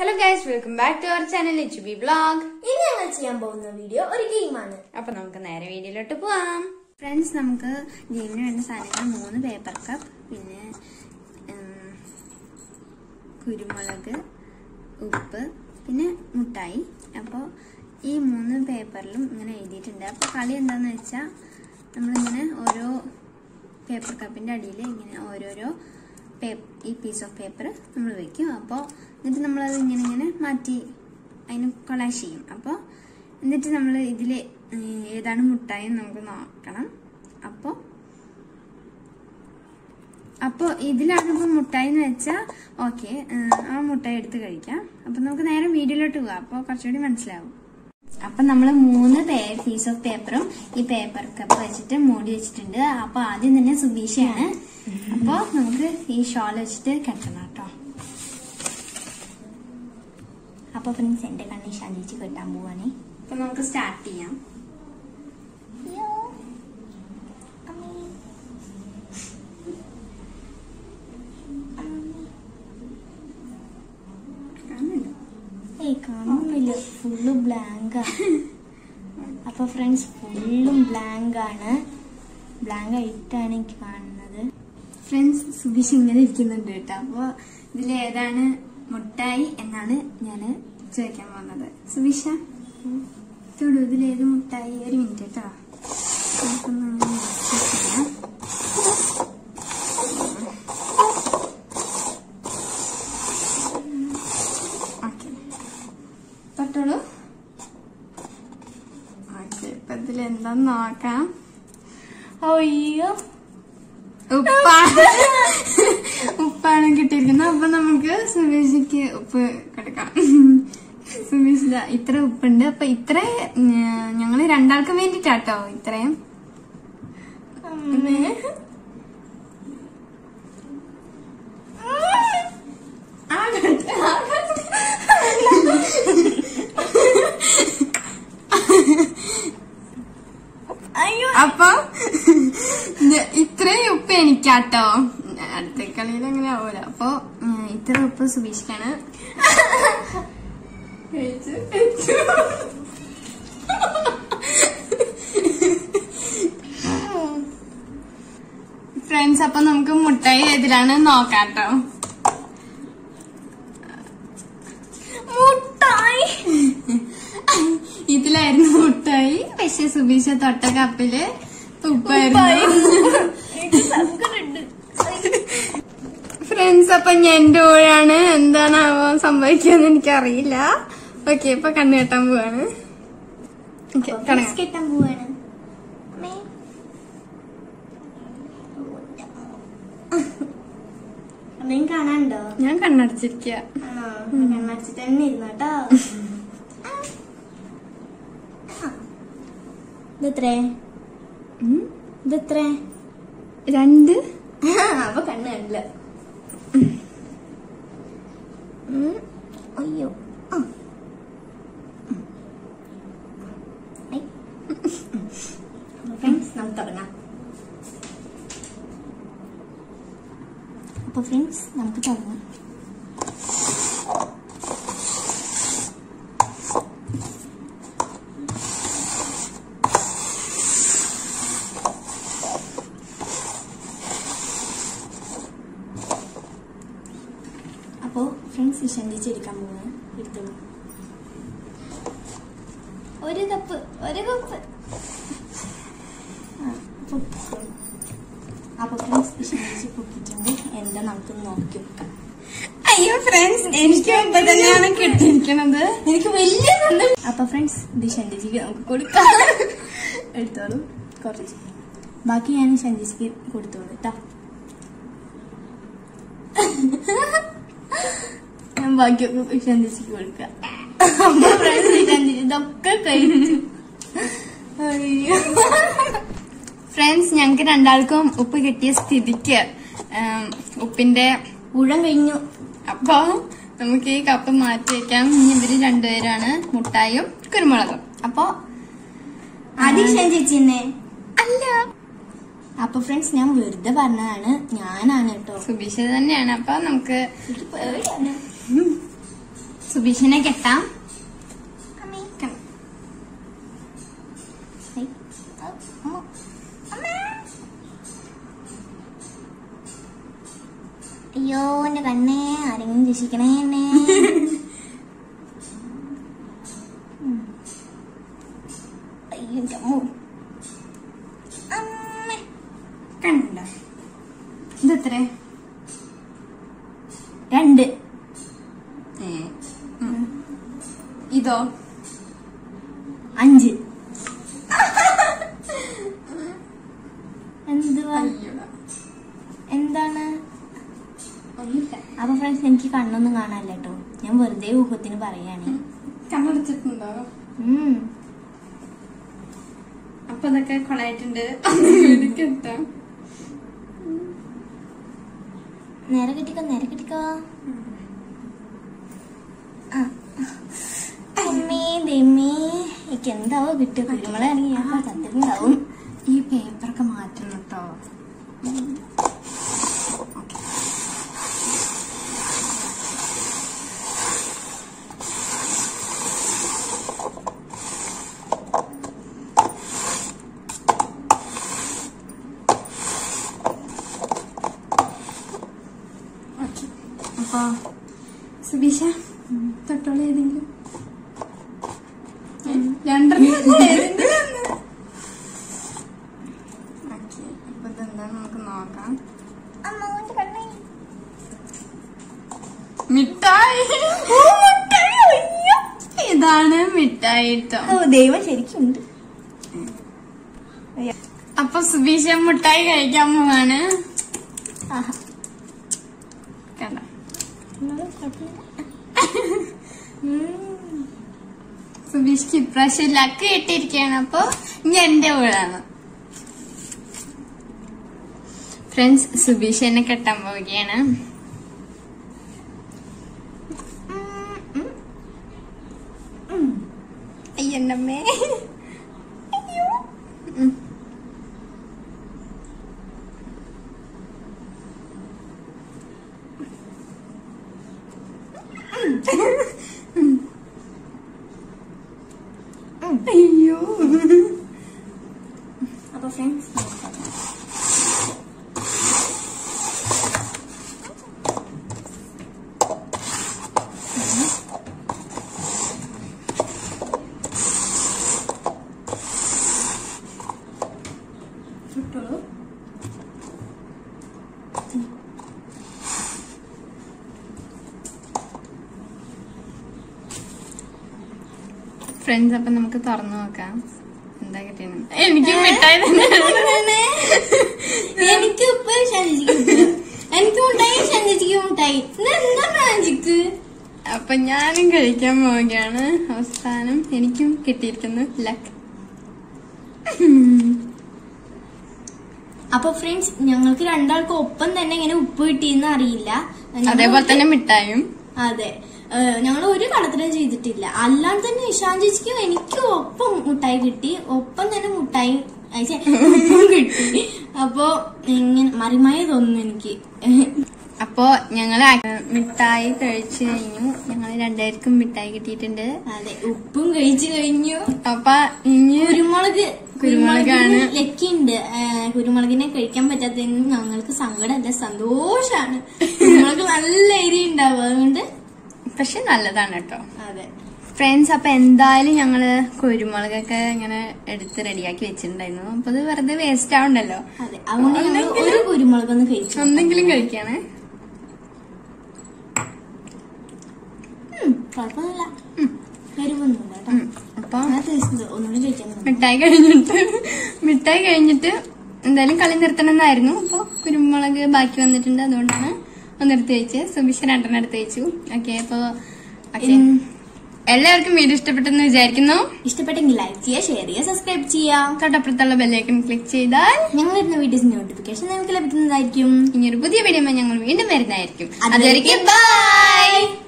Hello guys welcome back to our channel H B blog ഇനി ഞങ്ങൾ ചെയ്യാൻ പോകുന്ന വീഡിയോ ഒരു ഗെയിമാണ് അപ്പൊ നമുക്ക് നേരെ വീഡിയോയിലോട്ട് പോവാം ഫ്രണ്ട്സ് നമുക്ക് ഗെയിമിന് വേണ്ട സാധനങ്ങൾ മൂന്ന് പേപ്പർ കപ്പ് പിന്നെ ഉം, കുരുമുളക് ഉപ്പ് പിന്നെ മുട്ടായി അപ്പോൾ ഈ മൂന്ന് പേപ്പറിലും ഇങ്ങനെ എഴുതിയിട്ടുണ്ട് അപ്പോൾ കളി എന്താന്ന് വെച്ചാൽ നമ്മളിങ്ങനെ ഓരോ പേപ്പർ കപ്പിൻ്റെ അടിയിൽ ഇങ്ങനെ ഓരോരോ പേ- ഈ പീസ് ഓഫ് പേപ്പർ നമ്മൾ വെക്കും അപ്പോൾ എന്നിട്ട് നമ്മളത് ഇങ്ങനെ ഇങ്ങനെ മാറ്റി അതിന് കൊളാഷ് ചെയ്യും അപ്പോൾ എന്നിട്ട് നമ്മൾ ഇതിൽ ഏതാണ് മുട്ടായി എന്ന് നമുക്ക് നോക്കണം അപ്പോൾ അപ്പോൾ ഇതിലാണ് ഇപ്പോൾ മുട്ടായി എന്ന് വെച്ചാൽ ഓക്കെ ആ മുട്ടായി എടുത്ത് കഴിക്കാം അപ്പോൾ നമുക്ക് നേരെ വീഡിയോയിലോട്ട് പോകാം അപ്പോൾ കുറച്ചുകൂടി മനസ്സിലാവും അപ്പം നമ്മൾ മൂന്ന് പീസ് ഓഫ് പേപ്പറും ഈ പേപ്പർ കപ്പ് വെച്ചിട്ട് മൂടി വെച്ചിട്ടുണ്ട് അപ്പൊ ആദ്യം തന്നെ സുബീഷയാണ് അപ്പൊ നമുക്ക് ഈ ഷോൾ വെച്ചിട്ട് കെട്ടണം കേട്ടോ അപ്പൊ ഫ്രണ്ട്സ് എന്റെ കണ്ണി ഷാജിച്ച് കെട്ടാൻ പോവാണേ അപ്പൊ നമുക്ക് സ്റ്റാർട്ട് ചെയ്യാം കാണുന്നുണ്ടോ? ഏയ് കാണുന്നില്ല ഫുള്ള് ബ്ലാങ്കാ അപ്പൊ ഫ്രണ്ട്സ് ഫുള്ളും ബ്ലാങ്ക് ആണ് ബ്ലാങ്ക് ആയിട്ടാണ് എനിക്ക് കാണുന്നത് ഫ്രണ്ട്സ് സുബീഷ് ഇങ്ങനെ ഇരിക്കുന്നുണ്ട് കേട്ടോ അപ്പൊ ഇതിൽ ഏതാണ് മുട്ടായി എന്നാണ് ഞാൻ ചോദിക്കാൻ പോകുന്നത് സുബീഷ തൊടു ഇതിൽ ഏത് മുട്ടായി ഒരു മിനിറ്റ് കേട്ടോ നമുക്കൊന്ന് അങ്ങനെ നോക്കി ചെയ്യാം. ഓക്കേ. തൊട്ടോളൂ ഓക്കെ ഇപ്പൊ ഇതിൽ എന്താന്ന് നോക്കാം അയ്യോ ഉപ്പാണ് ഉപ്പാണ് കിട്ടിയിരിക്കുന്നത് അപ്പൊ നമുക്ക് സുമേഷിക്ക് ഉപ്പ് കൊടുക്കാം സുമേഷ് ദാ ഇത്ര ഉപ്പുണ്ട് അപ്പൊ ഇത്ര ഉം, ഞങ്ങള് രണ്ടാൾക്കും വേണ്ടിട്ടാട്ടോ ഇത്രയും അമ്മേ. ആ, കട്ട്, ആ, കട്ട്. അയ്യോ അപ്പൊ ഇത് ഇത്രയും ഉപ്പ് എനിക്കാട്ടോ അടുത്ത കളിയിൽ അങ്ങനെ ആവൂല അപ്പൊ ഉം, ഇത്ര ഉപ്പ് സുബീഷിക്കാണ് കഴിച്ച് കഴിച്ചു. ഫ്രണ്ട്സ് അപ്പൊ നമുക്ക് മുട്ടായി ഏതിലാണ് നോക്കാട്ടോ മുട്ടായി ഇതിലായിരുന്നു മുട്ടായി പക്ഷെ സുബീഷ തൊട്ട കപ്പില് ഉപ്പായിരുന്നു എനിക്ക് സങ്കടമുണ്ട് ഫ്രണ്ട്സ് അപ്പൊ ഞാൻ എന്റെ ഊഴാണ് എന്താണാവോ സംഭവിക്കാന്ന് എനിക്കറിയില്ല ഓക്കെ ഇപ്പൊ കണ്ണു കെട്ടാൻ പോവാണ് ഓക്കെ തുടങ്ങാം കെട്ടാൻ പോവാണ് അമ്മേ. അമ്മയും കാണാനുണ്ടോ ഞാൻ കണ്ണടച്ചിരിക്കുക ആണോ കണ്ണടച്ചിട്ട് തന്നെ ഇരുന്നു കേട്ടോ ഇതെത്രേ ഇതെത്രേ രണ്ട് അപ്പൊ കണ്ണ് കണ്ടില്ല ഉം. അയ്യോ ആ. ഉം. ഐ. അപ്പൊ ഫ്രണ്ട്സ് നമുക്ക് തുടങ്ങാം അപ്പൊ ഫ്രണ്ട്സ് നമുക്ക് തുടങ്ങാം അപ്പോ ഫ്രണ്ട്സ് വിശന്തിച്ച് എടുക്കാൻ പോവാണ് എടുത്തോളൂ ഒരു കപ്പ് ഒരു കപ്പ് ആ, പൊക്കിക്കോളൂ. അപ്പൊ ഫ്രണ്ട്സ് വിശന്തിച്ച് പൊക്കിയിട്ടുണ്ട് എന്താ നമുക്ക് നോക്കി വെക്കാം അയ്യോ ഫ്രണ്ട്സ് എനിക്ക് ഇപ്പൊ തന്നെയാണ് കിട്ടിയിരിക്കണത് എനിക്ക് വലിയ സന്തോഷം അപ്പൊ ഫ്രണ്ട്സ് ഇത് ശന്തിജിക്ക് നമുക്ക് കൊടുക്കാം എടുത്തോളൂ കുറച്ച് ബാക്കി ഞാൻ ശന്തിജിക്ക് കൊടുത്തോളൂ കേട്ടോ ഞാൻ ബാക്കിയൊക്കെ ശന്തിജിക്ക് കൊടുക്കാം അപ്പൊ friends, ശന്തിജി ഇതൊക്കെ കഴിച്ചു അയ്യോ ഫ്രണ്ട്സ് ഞങ്ങക്ക് രണ്ടാൾക്കും ഉപ്പ് കിട്ടിയ സ്ഥിതിക്ക് ഉം, ഉപ്പിന്റെ ഊഴം കഴിഞ്ഞു അപ്പൊ നമുക്ക് ഈ കപ്പ് മാറ്റി വെക്കാം ഇനി ഇവര് രണ്ടുപേരാണ് മുട്ടായും കുരുമുളകും അപ്പൊ ആദ്യം ശന്തിജി തന്നെ അല്ല അപ്പൊ ഫ്രണ്ട്സ് ഞാൻ വെറുതെ പറഞ്ഞതാണ് ഞാനാണ് കേട്ടോ സുബീഷ തന്നെയാണ് അപ്പൊ നമുക്ക് എനിക്ക് പേടിയാണ് സുബീഷിനെ കെട്ടാം കണ്ടോ? ഹൈ. ഔ, അമ്മ. അമ്മ. അയ്യോ എന്റെ കണ്ണേ ആരെങ്കിലും രക്ഷിക്കണേ എന്നെ ഉം. അയ്യോ എന്റെ അമ്മോ. അമ്മേ. കണ്ടോ ഇതെത്ര രണ്ട് ഇതോ അഞ്ച് എന്തുവാ എന്താണ് ഒന്നുമില്ല അപ്പൊ ഫ്രണ്ട്സ് എനിക്ക് കണ്ണൊന്നും കാണാനില്ല കേട്ടോ ഞാൻ വെറുതെ ഊഹത്തിന് പറയാണ് കണ്ണടച്ചിട്ടുണ്ടോ ഉം. അപ്പൊ ഇതൊക്കെ കൊളായിട്ടുണ്ട് കെട്ടാം നേരെ കെട്ടിക്കോ നേരെ കെട്ടിക്കോ ആ. അമ്മേ ദമ്മേ എനിക്ക് എന്താവോ കിട്ടുക കുരുമുളകാണെങ്കിൽ ഞാൻ ചത്തിട്ടുണ്ടാവും ഈ പേപ്പറൊക്കെ മാറ്റണം കേട്ടോ അപ്പൊ സുബീഷ തൊട്ടോളൂ ഏതെങ്കിലും രണ്ടെണ്ണം അല്ലേ? ഏതെങ്കിലും ഒന്ന്. ഓക്കേ, അപ്പൊ ഇതെന്താന്ന് നമുക്ക് നോക്കാം അമ്മോന്റെ കണ്ണേ മിഠായി ഇതാണ് മിഠായി ട്ടോ ഓ ദൈവം ശരിക്കും ഉണ്ട് അപ്പൊ സുബീഷ മിഠായി കഴിക്കാൻ പോവാണ് ആഹാ കണ്ട എന്നാലും കുഴപ്പമില്ല. ഉം. സുബീഷ്ക്ക് ഇപ്രാവശ്യം ലക്ക് കിട്ടിയിരിക്കുകയാണ് അപ്പൊ ഇനി എന്റെ വീടാണ് ഫ്രണ്ട്സ് സുബീഷ് എന്നെ കെട്ടാൻ പോവുകയാണ് അയ്യണ്ടമ്മേ ഉം. അയ്യോ അപ്പൊ ഫ്രണ്ട്സ് തൊട്ടോളൂ ഫ്രണ്ട്സ് അപ്പൊ നമുക്ക് തുറന്നു നോക്കാം എന്താ കിട്ടിയെന്ന് എനിക്ക് മിഠായി തന്നെ എനിക്ക് ഇപ്പൊ ഷഞ്ചിക്ക് എനിക്ക് മുട്ടായി ഷഞ്ചിക്ക് മുട്ടായി എന്താ മാജിക്ക് അപ്പൊ ഞാനും കഴിക്കാൻ പോവുകയാണ് അവസാനം എനിക്കും കിട്ടിയിരിക്കുന്നു ലക്ക് അപ്പൊ ഫ്രണ്ട്സ് ഞങ്ങൾക്ക് രണ്ടാൾക്കും ഒപ്പം തന്നെ ഇങ്ങനെ ഉപ്പ് കിട്ടിയെന്ന് അറിയില്ല ഞങ്ങൾ അതേപോലെ തന്നെ മിഠായും അതെ ഞങ്ങൾ ഒരു കടത്തിലും ചെയ്തിട്ടില്ല അല്ലാണ്ട് തന്നെ ഇഷാൻ ചേച്ചിക്കും എനിക്കും ഒപ്പം മുട്ടായി കിട്ടി ഒപ്പം തന്നെ മുട്ടായി ആ, ഛെ, ഉപ്പും കിട്ടി അപ്പൊ ഇങ്ങനെ മറിമായ തോന്നുന്നു എനിക്ക് അപ്പോ ഞങ്ങൾ മിഠായി കഴിച്ചു കഴിഞ്ഞു ഞങ്ങൾ രണ്ടുപേർക്കും മിഠായി കിട്ടിയിട്ടുണ്ട് അതെ ഉപ്പും കഴിച്ചു കഴിഞ്ഞു അപ്പൊ ഇനി കുരുമുളക് കുരുമുളകാണ്. കുരുമുളകിന് ലക്കിണ്ട് ഏഹ്, കുരുമുളകിനെ കഴിക്കാൻ പറ്റാത്തതിന് ഞങ്ങൾക്ക് സങ്കടമല്ല സന്തോഷാണ് കുരുമുളക് നല്ല എരി ഉണ്ടാവും അതുകൊണ്ട് പക്ഷെ നല്ലതാണ് കേട്ടോ അതെ ഫ്രണ്ട്സ് അപ്പൊ എന്തായാലും ഞങ്ങള് കുരുമുളകൊക്കെ ഇങ്ങനെ എടുത്ത് റെഡിയാക്കി വെച്ചിട്ടുണ്ടായിരുന്നു അപ്പൊ അത് വെറുതെ വേസ്റ്റ് ആവണ്ടല്ലോ അതെ അതുകൊണ്ട് ഞങ്ങൾ ഒരു കുരുമുളകൊന്ന് കഴിച്ചു എന്തെങ്കിലും കഴിക്കാണ് ഉം, കുഴപ്പമൊന്നുമില്ല എരിവൊന്നുമില്ല കേട്ടോ ഉം. അപ്പൊ ആ ടേസ്റ്റ് ഒന്നുകൂടി കഴിക്കാൻ തോന്നുന്നു. മിഠായി കഴിഞ്ഞിട്ട് മിഠായി കഴിഞ്ഞിട്ട് എന്തായാലും കളി നിർത്തണം എന്നായിരുന്നു അപ്പൊ കുരുമുളക് ബാക്കി വന്നിട്ടുണ്ട് അതുകൊണ്ടാണ് ഒന്ന് എടുത്ത് വെച്ച് സുബിഷ രണ്ടെണ്ണം എടുത്ത് വെച്ചു ഓക്കെ അപ്പൊ okay. ഉം. എല്ലാവർക്കും വീഡിയോ ഇഷ്ടപ്പെട്ടെന്ന് വിചാരിക്കുന്നു ഇഷ്ടപ്പെട്ടെങ്കിൽ ലൈക്ക് ചെയ്യുക ഷെയർ ചെയ്യുക സബ്സ്ക്രൈബ് ചെയ്യുക തൊട്ടപ്പുറത്തുള്ള ബെല്ലൈക്കൺ ക്ലിക്ക് ചെയ്താൽ ഞങ്ങൾ വരുന്ന വീഡിയോസ് നോട്ടിഫിക്കേഷൻ നിങ്ങൾക്ക് ലഭിക്കുന്നതായിരിക്കും ഇനി ഒരു പുതിയ വീഡിയോ ഞങ്ങൾ വീണ്ടും വരുന്നതായിരിക്കും അതുവരയ്ക്കും അതുവരെയ്ക്കും ബൈ